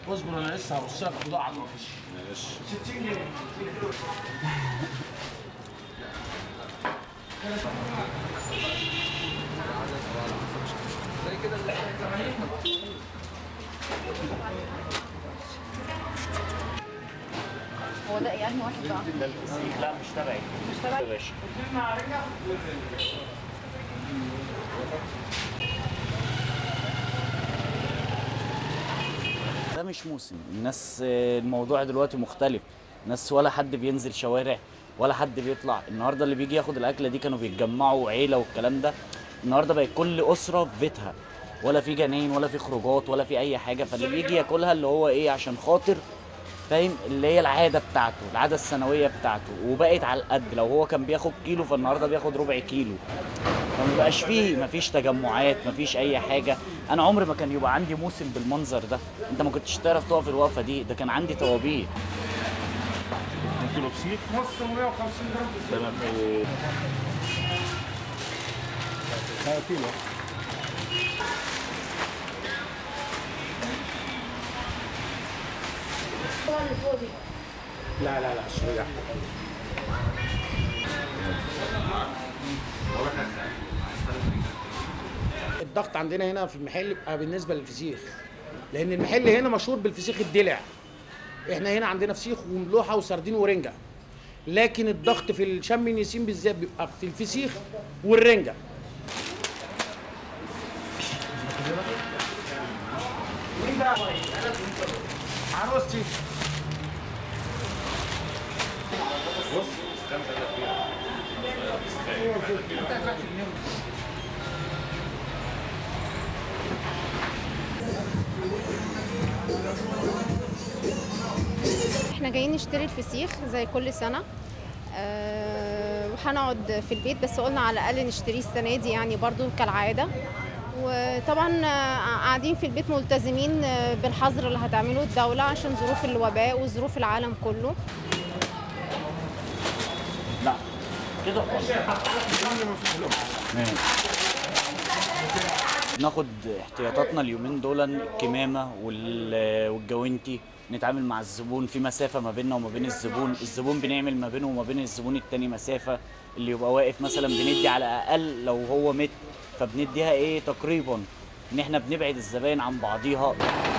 اصبر انا لسه هبص لك بضاعه على الوحش ماشي 60 جنيه هو ده يعني واحد بقى ده الفسيخ لا مش تبعي مش تبعي يا باشا ده مش موسم الناس آه، الموضوع دلوقتي مختلف الناس ولا حد بينزل شوارع ولا حد بيطلع النهارده اللي بيجي ياخد الاكله دي كانوا بيتجمعوا عيله والكلام ده النهارده بقت كل اسره في بيتها ولا في جناين ولا في خروجات ولا في اي حاجه فاللي بيجي ياكلها اللي هو ايه عشان خاطر فاهم اللي هي العاده بتاعته العاده السنويه بتاعته وبقت على القد لو هو كان بياخد كيلو فالنهارده بياخد ربع كيلو فما بقاش فيه مفيش تجمعات مفيش اي حاجه انا عمري ما كان يبقى عندي موسم بالمنظر ده انت ما كنتش تعرف تقف الوقفه دي ده كان عندي طوابير كيلو فسيخ نص 150 جرام تمام إيه، كيلو لا لا لا شوية الضغط عندنا هنا في المحل بيبقى بالنسبه للفسيخ لان المحل هنا مشهور بالفسيخ الدلع احنا هنا عندنا فسيخ وملوحه وسردين ورنجه لكن الضغط في الشم النسيم بالذات بيبقى في الفسيخ والرنجه عروستي احنا جايين نشتري الفسيخ زي كل سنة أه وهنقعد في البيت بس قلنا على الأقل نشتريه السنة دي يعني برضو كالعادة وطبعا آه، قاعدين في البيت ملتزمين آه، بالحظر اللي هتعمله الدولة عشان ظروف الوباء وظروف العالم كله لا كده ماشي. ناخد احتياطاتنا اليومين دول الكمامه وال- والجوانتي نتعامل مع الزبون في مسافه ما بيننا وما بين الزبون الزبون بنعمل ما بينه وما بين الزبون التاني مسافه اللي يبقى واقف مثلا بندي على الاقل لو هو متر فبنديها ايه تقريبا ان احنا بنبعد الزباين عن بعضيها